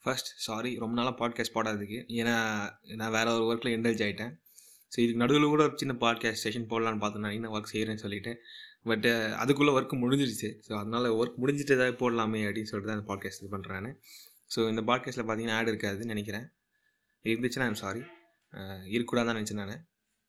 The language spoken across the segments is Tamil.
ஃபர்ஸ்ட் சாரி ரொம்ப நாளாக பாட்காஸ்ட் போடாததுக்கு ஏன்னா நான் வேறு ஒரு ஒர்க்கில் இன்டல்ஜ் ஆகிட்டேன் ஸோ இதுக்கு நடுவில் கூட ஒரு சின்ன பாட்காஸ்ட் செஷன் போடலான்னு பார்த்தேன் நான் இன்னும் ஒர்க் செய்கிறேன்னு சொல்லிட்டு பட் அதுக்குள்ளே ஒர்க் முடிஞ்சிருச்சு ஸோ அதனால் ஒர்க் முடிஞ்சிட்டு ஏதாவது போடலாமே அப்படின்னு சொல்லிட்டு தான் அந்த பாட்காஸ்ட் இது பண்ணுறேன் ஸோ இந்த பாட்காஸ்ட்டில் பார்த்தீங்கன்னா ஆட் இருக்காதுன்னு நினைக்கிறேன் இருந்துச்சுன்னா ஐம் சாரி இருக்கக்கூடாதான் நினச்சேன் நான்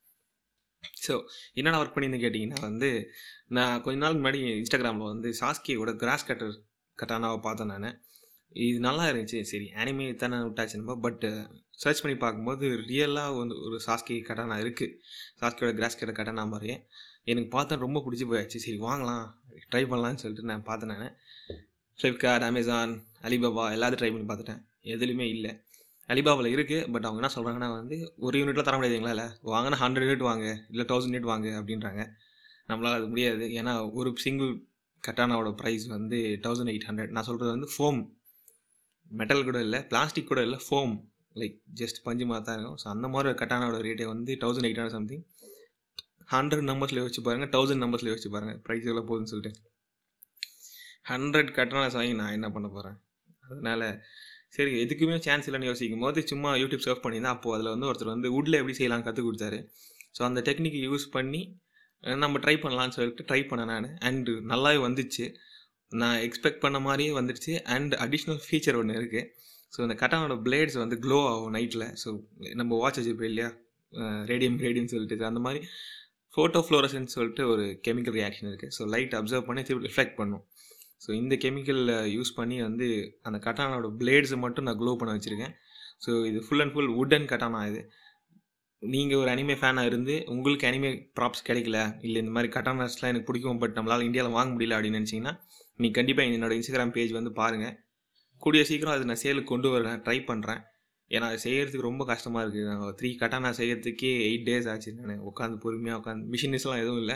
ஸோ என்னென்ன ஒர்க் பண்ணியிருந்தேன் கேட்டிங்கன்னா வந்து நான் கொஞ்ச நாள் முன்னாடி இன்ஸ்டாகிராமில் வந்து சாஸ்கியோட கிராஸ் கட்டர் கட்டானாவை பார்த்தேன் நான் இது நல்லா இருந்துச்சு சரி அனிமே தானே விட்டாச்சு நம்ம பட் சர்ச் பண்ணி பார்க்கும்போது ரியலாக வந்து ஒரு சாஸ்கி கட்டானா இருக்குது சாஸ்கியோட கிராஸ் கட்டர் கட்டானா மாதிரியே எனக்கு பார்த்தா ரொம்ப பிடிச்சி போயாச்சு சரி வாங்கலாம் ட்ரை பண்ணலான்னு சொல்லிட்டு நான் பார்த்தேன் நான் ஃப்ளிப்கார்ட் அமேசான் அலிபாபா எல்லாத்தையும் ட்ரை பண்ணி பார்த்துட்டேன் எதுலேயுமே இல்லை அலிபாபாவில் இருக்குது பட் அவங்க என்ன சொல்கிறாங்கன்னா வந்து ஒரு யூனிட்டில் தர முடியாதுங்களா இல்லை வாங்கினா ஹண்ட்ரட் யூனிட் வாங்க இல்லை தௌசண்ட் யூனிட் வாங்க அப்படின்றாங்க நம்மளால் அது முடியாது ஏன்னா ஒரு சிங்கிள் கட்டானாவோட ப்ரைஸ் வந்து தௌசண்ட் எயிட் ஹண்ட்ரட் நான் சொல்கிறது வந்து ஃபோம் மெட்டல் கூட இல்லை பிளாஸ்டிக் கூட இல்லை ஃபோம் லைக் ஜஸ்ட் பஞ்சு மாதிரி தான் இருக்கும் ஸோ அந்த மாதிரி ஒரு கட்டானோட ரேட்டே வந்து thousand eight hundred something hundred நம்பர்ஸில் யோசிச்சு பாருங்கள் தௌசண்ட் நம்பர்ஸில் யோசிச்சு பாருங்கள் ப்ரைஸ் எவ்வளோ போகுதுன்னு சொல்லிட்டு ஹண்ட்ரட் கட்டணாஸ் வாங்கி நான் என்ன பண்ண போகிறேன் அதனால் சரி எதுக்குமே சான்ஸ் இல்லைன்னு யோசிக்கும் போது சும்மா யூடியூப் சர்ஃப் பண்ணியிருந்தேன் அப்போது அதில் வந்து ஒருத்தர் வந்து வுட்டில் எப்படி செய்யலாம் கற்றுக் கொடுத்தாரு ஸோ அந்த டெக்னிக் யூஸ் பண்ணி நம்ம ட்ரை பண்ணலான்னு சொல்லிட்டு ட்ரை பண்ணேன் நான் அண்டு நல்லாவே வந்துச்சு நான் எக்ஸ்பெக்ட் பண்ண மாதிரியே வந்துடுச்சு அண்ட் அடிஷ்னல் ஃபீச்சர் ஒன்று இருக்குது ஸோ அந்த கட்டானோட பிளேட்ஸ் வந்து க்ளோ ஆகும் நைட்டில் ஸோ நம்ம வாட்ச் வச்சுருப்போம் இல்லையா ரேடியம் ரேடியம் சொல்லிட்டு அந்த மாதிரி ஃபோட்டோ ஃப்ளோரசன்ஸ் சொல்லிட்டு ஒரு கெமிக்கல் ரியாக்ஷன் இருக்குது ஸோ லைட் அப்சர்வ் பண்ணி திருப்பி ரிஃப்ளெக்ட் பண்ணும் ஸோ இந்த கெமிக்கலில் யூஸ் பண்ணி வந்து அந்த கட்டானோட பிளேட்ஸை மட்டும் நான் க்ளோ பண்ண வச்சுருக்கேன் ஸோ இது full and full wooden katana இது நீங்கள் ஒரு அனிமே ஃபேனாக இருந்து உங்களுக்கு அனிமே ப்ராப்ஸ் கிடைக்கல இல்லை இந்த மாதிரி கட்டானாஸ்லாம் எனக்கு பிடிக்கும் பட் நம்மளால் இந்தியாவில் வாங்க முடியல அப்படின்னு நினச்சிங்கன்னா நீங்கள் கண்டிப்பாக என்னோடய இன்ஸ்டாகிராம் பேஜ் வந்து பாருங்கள் கூடிய சீக்கிரம் அது நான் சேலுக்கு கொண்டு வரேன் ட்ரை பண்ணுறேன் ஏன்னா அது செய்கிறதுக்கு ரொம்ப கஷ்டமாக இருக்குது நான் த்ரீ கட்டானா செய்கிறதுக்கே எயிட் டேஸ் ஆச்சு நான் உட்காந்து பொறுமையாக உட்காந்து மிஷின்ஸ்லாம் எதுவும் இல்லை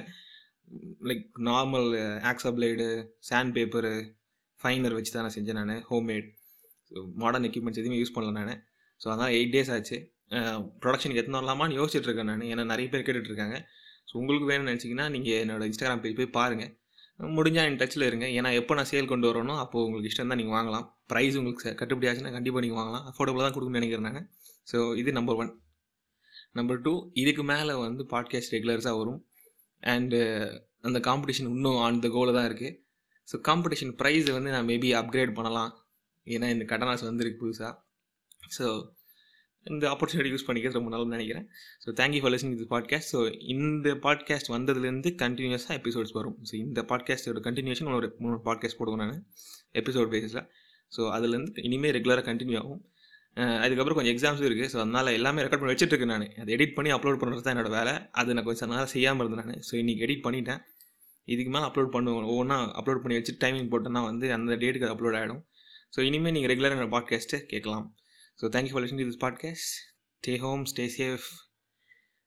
like normal hacksaw blade sand paper finer வச்சு தான் நான் செஞ்சேன் நான் ஹோம்மேட் ஸோ மாடர்ன் எக்யூப்மெண்ட்ஸ் எதுவுமே யூஸ் பண்ணல நான் ஸோ அதனால் எயிட் டேஸ் ஆச்சு ப்ரொடக்ஷனுக்கு எத்தனை வரலாமான்னு யோசிச்சுட்டு இருக்கேன் நான் ஏன்னா நிறைய பேர் கேட்டுட்ருக்காங்க ஸோ உங்களுக்கு வேணும்னு நினச்சிங்கன்னா நீங்கள் என்னோடய இன்ஸ்டாகிராம் பேஜ் போய் பாருங்கள் முடிஞ்சால் என் டச்சில் இருங்க ஏன்னா எப்போ நான் சேல் கொண்டு வரனோ அப்போது உங்களுக்கு இஷ்டம் தான் நீங்கள் வாங்கலாம் ப்ரைஸ் உங்களுக்கு கட்டுப்படி ஆச்சுன்னா கண்டிப்பாக நீங்கள் வாங்கலாம் அஃபோர்டபுளாக தான் கொடுக்கணும்னு நினைக்கிறேன் நான் ஸோ இது நம்பர் ஒன் நம்பர் டூ இதுக்கு மேலே வந்து பாட்காஸ்ட் ரெகுலர்ஸாக வரும் அண்டு அந்த காம்படிஷன் இன்னும் ஆன் த கோலில் தான் இருக்குது ஸோ காம்படிஷன் ப்ரைஸை வந்து நான் மேபி அப்கிரேட் பண்ணலாம் ஏன்னா இந்த கடனாஸ் வந்துருக்கு புதுசாக ஸோ இந்த ஆப்பர்ச்சுனிட்டி யூஸ் பண்ணிக்கிறது ரொம்ப நல்லதுன்னு நினைக்கிறேன் ஸோ தேங்க்யூ ஃபார் லிசனிங் இது பாட்காஸ்ட் ஸோ இந்த பாட்காஸ்ட் வந்ததுலேருந்து கண்டினியூஸாக எபிசோட்ஸ் வரும் ஸோ இந்த பாட்காஸ்ட்டோட கண்டினியூஷன் ஒரு மூணு பாட்காஸ்ட் போடுவேன் நான் எபிசோட் பேஸில் ஸோ அதுலேருந்து இனிமேல் ரெகுலராக கண்டினியூ ஆகும் அதுக்கப்புறம் கொஞ்சம் எக்ஸாம்ஸும் இருக்குது ஸோ அதனால் எல்லாமே ரெக்கார்ட் பண்ணி வச்சுட்ருக்கேன் நான் அதை எடிட் பண்ணி அப்லோட் பண்ணுறது தான் என்னோட வேலை அது நான் கொஞ்சம் நாளாக செய்யாமல் இருந்தேன் நான் ஸோ இன்றைக்கி எடிட் பண்ணிட்டேன் இதுக்கு மேலே அப்லோட் பண்ணுவோம் ஒவ்வொன்றா அப்லோட் பண்ணி வச்சு டைமிங் போட்டோன்னா வந்து அந்த டேட்டுக்கு அப்லோட் ஆகிடும் ஸோ இனிமேல் நீங்கள் ரெகுலராக என்னோட பாட்காஸ்ட்டை கேட்கலாம் so thank you for listening to this podcast stay home stay safe